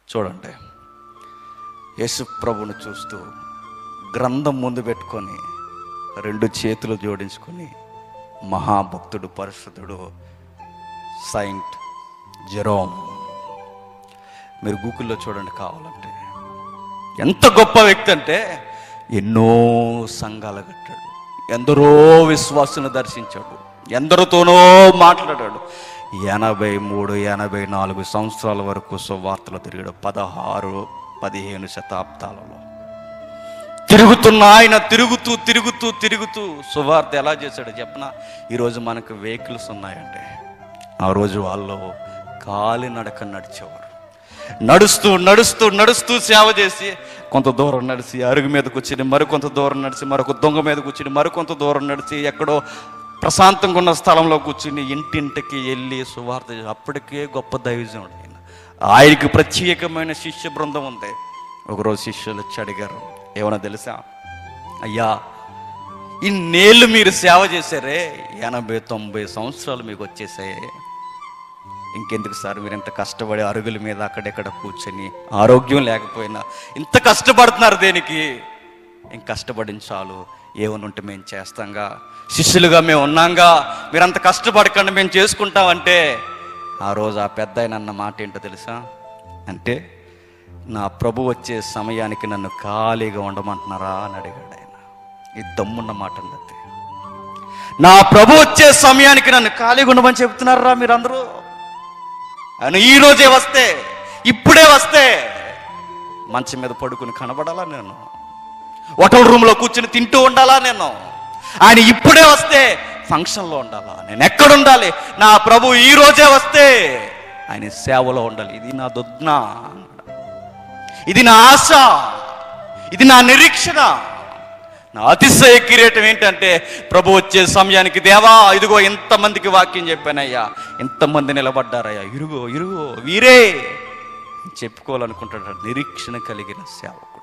చూడండి యేసు ప్రభుని చూస్తూ గ్రంథం ముందు పెట్టుకొని రెండు చేతులు జోడించుకొని మహాభక్తుడు పరిశుద్ధుడు సైంట్ జెరోమ్ మీరు గూగుల్లో చూడండి కావాలంటే ఎంత గొప్ప వ్యక్తి అంటే ఎన్నో సంఘాలు కట్టాడు ఎందరో విశ్వాసులను దర్శించాడు ఎందరితోనో మాట్లాడాడు ఎనభై మూడు ఎనభై నాలుగు సంవత్సరాల వరకు సువార్తలు తిరిగాడు పదహారు పదిహేను శతాబ్దాలలో తిరుగుతున్న ఆయన తిరుగుతూ తిరుగుతూ తిరుగుతూ సువార్త ఎలా చేశాడో చెప్పనా ఈరోజు మనకు వెహికల్స్ ఉన్నాయంటే ఆ రోజు వాళ్ళు కాలినడక నడిచేవారు నడుస్తూ నడుస్తూ నడుస్తూ సేవ చేసి కొంత దూరం నడిచి అరుగు మీద కూర్చుని మరికొంత దూరం నడిచి మరొక దొంగ మీద కూర్చుని మరికొంత దూరం నడిచి ఎక్కడో ప్రశాంతంగా ఉన్న స్థలంలో కూర్చుని ఇంటింటికి వెళ్ళి సువార్త చేసి అప్పటికే గొప్ప దైవజనుడు ఆయన ఆయనకి ప్రత్యేకమైన శిష్య బృందం ఉంది ఒకరోజు శిష్యులు వచ్చి అడిగారు ఏమన్నా తెలుసా అయ్యా ఇన్నేళ్ళు మీరు సేవ చేశారే ఎనభై తొంభై సంవత్సరాలు మీకు వచ్చేసాయి ఇంకెందుకు సార్ మీరు ఇంత కష్టపడి అరుగుల మీద అక్కడెక్కడ కూర్చొని ఆరోగ్యం లేకపోయినా ఇంత కష్టపడుతున్నారు దేనికి ఇంక కష్టపడిన చాలు ఏమని ఉంటే మేము చేస్తాంగా శిష్యులుగా మేము ఉన్నాంగా మీరు అంత కష్టపడకుండా మేము చేసుకుంటామంటే ఆ రోజు ఆ పెద్ద ఆయన అన్న మాట ఏంటో తెలుసా అంటే నా ప్రభు వచ్చే సమయానికి నన్ను ఖాళీగా ఉండమంటున్నారా అని అడిగాడు ఆయన ఈ దమ్మున్న మాట అన్నది నా ప్రభు వచ్చే సమయానికి నన్ను ఖాళీగా ఉండమని చెప్తున్నారా మీరందరూ ఆయన ఈ రోజే వస్తే ఇప్పుడే వస్తే మంచం మీద పడుకుని కనబడాలా నేను హోటల్ రూమ్లో కూర్చుని తింటూ ఉండాలా నేను ఆయన ఇప్పుడే వస్తే ఫంక్షన్లో ఉండాలా నేను ఎక్కడ ఉండాలి నా ప్రభు ఈ రోజే వస్తే ఆయన సేవలో ఉండాలి ఇది నా దుద్న ఇది నా ఆశ ఇది నా నిరీక్షణ నా అతిశయ కిరీటం ఏంటంటే ప్రభు వచ్చే సమయానికి దేవా ఇదిగో ఎంతమందికి వాక్యం చెప్పానయ్యా ఎంతమంది నిలబడ్డారయ్యా ఇరుగో ఇరుగో వీరే చెప్పుకోవాలనుకుంటాడు నిరీక్షణ కలిగిన సేవకుడు